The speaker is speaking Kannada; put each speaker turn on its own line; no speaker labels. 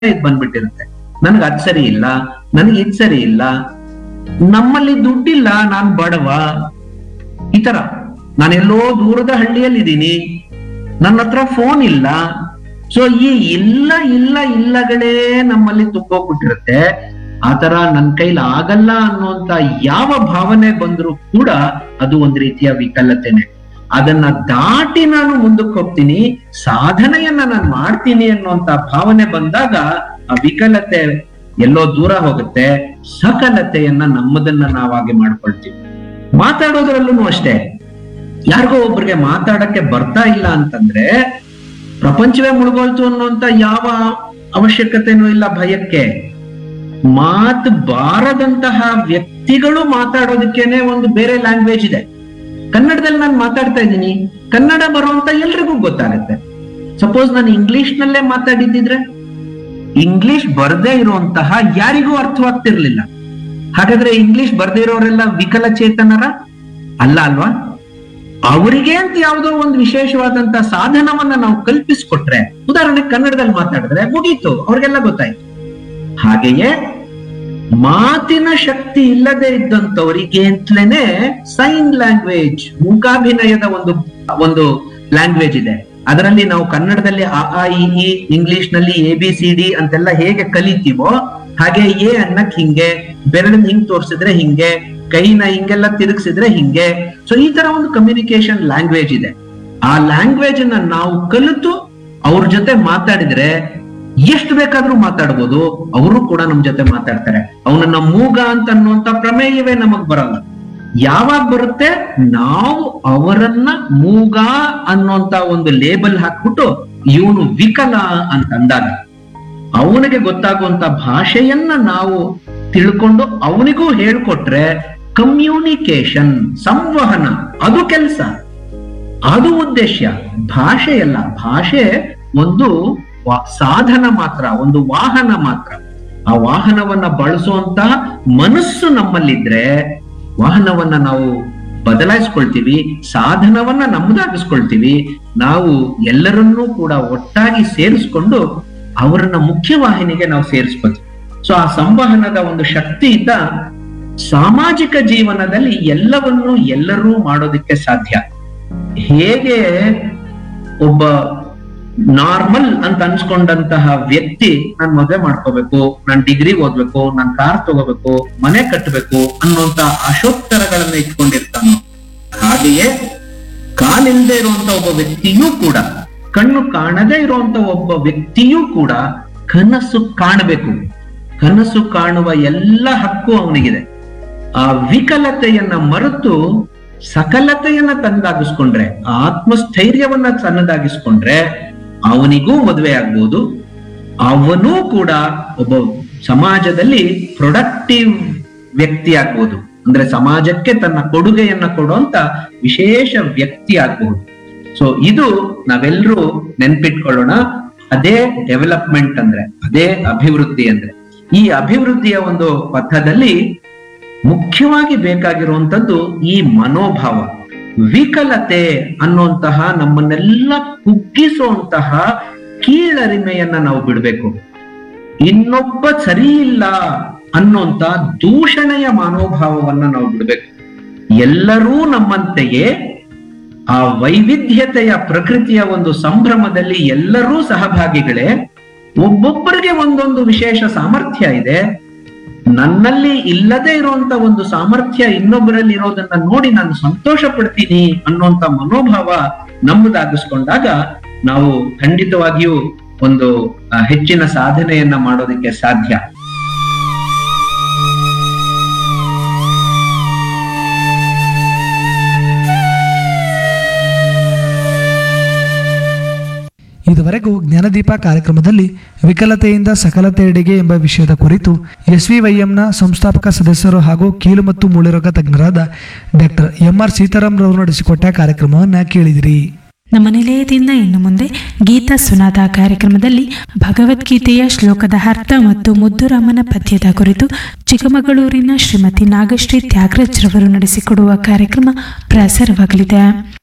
ಇದ್ ಬಂದ್ಬಿಟ್ಟಿರುತ್ತೆ ನನ್ಗೆ ಅದ್ ಸರಿ ಇಲ್ಲ ನನಗೆ ಇದ್ ಸರಿ ಇಲ್ಲ ನಮ್ಮಲ್ಲಿ ದುಡ್ಡಿಲ್ಲ ನಾನ್ ಬಡವ ಈ ತರ ನಾನೆಲ್ಲೋ ದೂರದ ಹಳ್ಳಿಯಲ್ಲಿದ್ದೀನಿ ನನ್ನ ಹತ್ರ ಫೋನ್ ಇಲ್ಲ ಸೊ ಈ ಇಲ್ಲ ಇಲ್ಲ ಇಲ್ಲಗಳೇ ನಮ್ಮಲ್ಲಿ ತುಂಬೋಗ್ಬಿಟ್ಟಿರುತ್ತೆ ಆತರ ನನ್ ಕೈಲಿ ಆಗಲ್ಲ ಅನ್ನುವಂತ ಯಾವ ಭಾವನೆ ಬಂದ್ರು ಕೂಡ ಅದು ಒಂದ್ ರೀತಿಯ ವಿಕಲತೆನೆ ಅದನ್ನ ದಾಟಿ ನಾನು ಮುಂದಕ್ಕೆ ಹೋಗ್ತೀನಿ ಸಾಧನೆಯನ್ನ ನಾನು ಮಾಡ್ತೀನಿ ಅನ್ನುವಂತ ಭಾವನೆ ಬಂದಾಗ ಆ ವಿಕಲತೆ ಎಲ್ಲೋ ದೂರ ಹೋಗುತ್ತೆ ಸಕಲತೆಯನ್ನ ನಮ್ಮದನ್ನ ನಾವಾಗಿ ಮಾಡ್ಕೊಳ್ತೀವಿ ಮಾತಾಡೋದ್ರಲ್ಲೂ ಅಷ್ಟೇ ಯಾರಿಗೋ ಒಬ್ರಿಗೆ ಮಾತಾಡಕ್ಕೆ ಬರ್ತಾ ಇಲ್ಲ ಅಂತಂದ್ರೆ ಪ್ರಪಂಚವೇ ಮುಳುಗೋಯ್ತು ಅನ್ನುವಂತ ಯಾವ ಅವಶ್ಯಕತೆನೂ ಇಲ್ಲ ಭಯಕ್ಕೆ ಮಾತು ಬಾರದಂತಹ ವ್ಯಕ್ತಿಗಳು ಮಾತಾಡೋದಕ್ಕೇನೆ ಒಂದು ಬೇರೆ ಲ್ಯಾಂಗ್ವೇಜ್ ಇದೆ ಕನ್ನಡದಲ್ಲಿ ನಾನು ಮಾತಾಡ್ತಾ ಇದ್ದೀನಿ ಕನ್ನಡ ಬರುವಂತ ಎಲ್ರಿಗೂ ಗೊತ್ತಾಗುತ್ತೆ ಸಪೋಸ್ ನಾನು ಇಂಗ್ಲಿಷ್ ನಲ್ಲೇ ಮಾತಾಡಿದ್ದಿದ್ರೆ ಇಂಗ್ಲಿಷ್ ಬರ್ದೇ ಇರುವಂತಹ ಯಾರಿಗೂ ಅರ್ಥವಾಗ್ತಿರ್ಲಿಲ್ಲ ಹಾಗಾದ್ರೆ ಇಂಗ್ಲಿಷ್ ಬರ್ದೇ ಇರೋರೆಲ್ಲ ವಿಕಲಚೇತನರ ಅಲ್ಲ ಅಲ್ವಾ ಅವರಿಗೆ ಅಂತ ಯಾವುದೋ ಒಂದು ವಿಶೇಷವಾದಂತ ಸಾಧನವನ್ನ ನಾವು ಕಲ್ಪಿಸ್ಕೊಟ್ರೆ ಉದಾಹರಣೆ ಕನ್ನಡದಲ್ಲಿ ಮಾತಾಡಿದ್ರೆ ಮುಗೀತು ಅವ್ರಿಗೆಲ್ಲ ಗೊತ್ತಾಯ್ತು ಹಾಗೆಯೇ ಮಾತಿನ ಶಕ್ತಿ ಇಲ್ಲದೆ ಇದ್ದಂತವರಿಗೆ ಅಂತಲೇನೆ ಸೈನ್ ಲ್ಯಾಂಗ್ವೇಜ್ ಮೂಕಾಭಿನಯದ ಒಂದು ಒಂದು ಲ್ಯಾಂಗ್ವೇಜ್ ಇದೆ ಅದರಲ್ಲಿ ನಾವು ಕನ್ನಡದಲ್ಲಿ ಅ ಆ ಇ ಈ ಇಂಗ್ಲಿಷ್ ನಲ್ಲಿ ಎ ಬಿ ಸಿ ಡಿ ಅಂತೆಲ್ಲ ಹೇಗೆ ಕಲಿತೀವೋ ಹಾಗೆ ಎ ಅನ್ನಕ್ ಹಿಂಗೆ ಬೆರಳನ್ನ ಹಿಂಗ್ ತೋರಿಸಿದ್ರೆ ಹಿಂಗೆ ಕೈನ ಹಿಂಗೆಲ್ಲ ತಿರುಗಿಸಿದ್ರೆ ಹಿಂಗೆ ಸೊ ಈ ತರ ಒಂದು ಕಮ್ಯುನಿಕೇಶನ್ ಲ್ಯಾಂಗ್ವೇಜ್ ಇದೆ ಆ ಲ್ಯಾಂಗ್ವೇಜ್ ಅನ್ನ ನಾವು ಕಲಿತು ಅವ್ರ ಜೊತೆ ಮಾತಾಡಿದ್ರೆ ಎಷ್ಟು ಬೇಕಾದ್ರೂ ಮಾತಾಡ್ಬೋದು ಅವರು ಕೂಡ ನಮ್ ಜೊತೆ ಮಾತಾಡ್ತಾರೆ ಅವನನ್ನ ಮೂಗ ಅಂತ ಅನ್ನುವಂತ ಪ್ರಮೇಯವೇ ನಮಗ್ ಬರಲ್ಲ ಯಾವಾಗ ಬರುತ್ತೆ ನಾವು ಅವರನ್ನ ಮೂಗ ಅನ್ನುವಂತ ಒಂದು ಲೇಬಲ್ ಹಾಕ್ಬಿಟ್ಟು ಇವನು ವಿಕಲ ಅಂತ ಅಂದಾಗ ಅವನಿಗೆ ಗೊತ್ತಾಗುವಂತ ಭಾಷೆಯನ್ನ ನಾವು ತಿಳ್ಕೊಂಡು ಅವನಿಗೂ ಹೇಳ್ಕೊಟ್ರೆ ಕಮ್ಯುನಿಕೇಶನ್ ಸಂವಹನ ಅದು ಕೆಲಸ ಅದು ಉದ್ದೇಶ ಭಾಷೆಯಲ್ಲ ಭಾಷೆ ಒಂದು ವಾ- ಸಾಧನ ಮಾತ್ರ ಒಂದು ವಾಹನ ಮಾತ್ರ ಆ ವಾಹನವನ್ನ ಬಳಸುವಂತ ಮನಸ್ಸು ನಮ್ಮಲ್ಲಿದ್ರೆ ವಾಹನವನ್ನ ನಾವು ಬದಲಾಯಿಸ್ಕೊಳ್ತೀವಿ ಸಾಧನವನ್ನ ನಮ್ಮದಾಗಿಸ್ಕೊಳ್ತೀವಿ ನಾವು ಎಲ್ಲರನ್ನೂ ಕೂಡ ಒಟ್ಟಾಗಿ ಸೇರಿಸ್ಕೊಂಡು ಅವರನ್ನ ಮುಖ್ಯವಾಹಿನಿಗೆ ನಾವು ಸೇರಿಸ್ಕೊಳ್ತೀವಿ ಸೊ ಆ ಸಂವಹನದ ಒಂದು ಶಕ್ತಿಯಿಂದ ಸಾಮಾಜಿಕ ಜೀವನದಲ್ಲಿ ಎಲ್ಲವನ್ನೂ ಎಲ್ಲರೂ ಮಾಡೋದಕ್ಕೆ ಸಾಧ್ಯ ಹೇಗೆ ಒಬ್ಬ ನಾರ್ಮಲ್ ಅಂತ ಅನ್ಸ್ಕೊಂಡಂತಹ ವ್ಯಕ್ತಿ ನಾನ್ ಮದುವೆ ಮಾಡ್ಕೋಬೇಕು ನಾನ್ ಡಿಗ್ರಿ ಓದ್ಬೇಕು ನಾನ್ ಕಾರ್ ತಗೋಬೇಕು ಮನೆ ಕಟ್ಟಬೇಕು ಅನ್ನುವಂತ ಆಶೋತ್ತರಗಳನ್ನ ಇಟ್ಕೊಂಡಿರ್ತಾನೋ ಹಾಗೆಯೇ ಕಾಲಿಲ್ಲದೆ ಇರುವಂತ ಒಬ್ಬ ವ್ಯಕ್ತಿಯೂ ಕೂಡ ಕಣ್ಣು ಕಾಣದೇ ಇರುವಂತ ಒಬ್ಬ ವ್ಯಕ್ತಿಯೂ ಕೂಡ ಕನಸು ಕಾಣಬೇಕು ಕನಸು ಕಾಣುವ ಎಲ್ಲ ಹಕ್ಕು ಅವನಿಗಿದೆ ಆ ವಿಕಲತೆಯನ್ನ ಮರೆತು ಸಕಲತೆಯನ್ನ ತನ್ನದಾಗಿಸ್ಕೊಂಡ್ರೆ ಆ ಆತ್ಮಸ್ಥೈರ್ಯವನ್ನ ತನ್ನದಾಗಿಸ್ಕೊಂಡ್ರೆ ಅವನಿಗೂ ಮದುವೆ ಆಗ್ಬೋದು ಅವನೂ ಕೂಡ ಒಬ್ಬ ಸಮಾಜದಲ್ಲಿ ಪ್ರೊಡಕ್ಟಿವ್ ವ್ಯಕ್ತಿ ಆಗ್ಬೋದು ಅಂದ್ರೆ ಸಮಾಜಕ್ಕೆ ತನ್ನ ಕೊಡುಗೆಯನ್ನ ಕೊಡುವಂತ ವಿಶೇಷ ವ್ಯಕ್ತಿ ಆಗ್ಬಹುದು ಸೊ ಇದು ನಾವೆಲ್ಲರೂ ನೆನ್ಪಿಟ್ಕೊಳ್ಳೋಣ ಅದೇ ಡೆವಲಪ್ಮೆಂಟ್ ಅಂದ್ರೆ ಅದೇ ಅಭಿವೃದ್ಧಿ ಅಂದ್ರೆ ಈ ಅಭಿವೃದ್ಧಿಯ ಒಂದು ಪಥದಲ್ಲಿ ಮುಖ್ಯವಾಗಿ ಬೇಕಾಗಿರುವಂತದ್ದು ಈ ಮನೋಭಾವ ವಿಕಲತೆ ಅನ್ನುವಂತಹ ನಮ್ಮನ್ನೆಲ್ಲ ಕುಗ್ಗಿಸುವಂತಹ ಕೀಳರಿಮೆಯನ್ನ ನಾವು ಬಿಡ್ಬೇಕು ಇನ್ನೊಬ್ಬ ಸರಿ ಇಲ್ಲ ಅನ್ನೋಂತ ದೂಷಣೆಯ ಮನೋಭಾವವನ್ನ ನಾವು ಬಿಡ್ಬೇಕು ಎಲ್ಲರೂ ನಮ್ಮಂತೆಯೇ ಆ ವೈವಿಧ್ಯತೆಯ ಪ್ರಕೃತಿಯ ಒಂದು ಸಂಭ್ರಮದಲ್ಲಿ ಎಲ್ಲರೂ ಸಹಭಾಗಿಗಳೇ ಒಬ್ಬೊಬ್ಬರಿಗೆ ಒಂದೊಂದು ವಿಶೇಷ ಸಾಮರ್ಥ್ಯ ಇದೆ ನನ್ನಲ್ಲಿ ಇಲ್ಲದೆ ಇರುವಂತ ಒಂದು ಸಾಮರ್ಥ್ಯ ಇನ್ನೊಬ್ಬರಲ್ಲಿ ಇರೋದನ್ನ ನೋಡಿ ನಾನು ಸಂತೋಷ ಪಡ್ತೀನಿ ಅನ್ನುವಂತ ಮನೋಭಾವ ನಮ್ಮದಾಗಿಸ್ಕೊಂಡಾಗ ನಾವು ಖಂಡಿತವಾಗಿಯೂ ಒಂದು ಆ, ಹೆಚ್ಚಿನ ಸಾಧನೆಯನ್ನ ಮಾಡೋದಕ್ಕೆ ಸಾಧ್ಯ
ಇದುವರೆಗೂ ಜ್ಞಾನದೀಪ ಕಾರ್ಯಕ್ರಮದಲ್ಲಿ ವಿಕಲತೆಯಿಂದ ಸಕಲತೆಯೆಡೆಗೆ ಎಂಬ ವಿಷಯದ ಕುರಿತು ಎಸ್ವಿವೈಎಂನ ಸಂಸ್ಥಾಪಕ ಸದಸ್ಯರು ಹಾಗೂ ಕೀಲು ಮತ್ತು ಮೂಳೆರೋಗ ತಜ್ಞರಾದ ಡಾಕ್ಟರ್ ಎಂ ಆರ್ ಸೀತಾರಾಮ್ರವರು ನಡೆಸಿಕೊಟ್ಟ ಕಾರ್ಯಕ್ರಮವನ್ನು ಕೇಳಿದಿರಿ
ನಮ್ಮ ನಿಲಯದಿಂದ ಇನ್ನು ಮುಂದೆ ಗೀತಾ ಸುನಾದ ಕಾರ್ಯಕ್ರಮದಲ್ಲಿ ಭಗವದ್ಗೀತೆಯ ಶ್ಲೋಕದ ಅರ್ಥ ಮತ್ತು ಮುದ್ದುರಾಮನ ಪದ್ಯದ ಕುರಿತು ಚಿಕ್ಕಮಗಳೂರಿನ ಶ್ರೀಮತಿ ನಾಗಶ್ರೀ ತ್ಯಾಗರಾಜ್ರವರು ನಡೆಸಿಕೊಡುವ ಕಾರ್ಯಕ್ರಮ ಪ್ರಸಾರವಾಗಲಿದೆ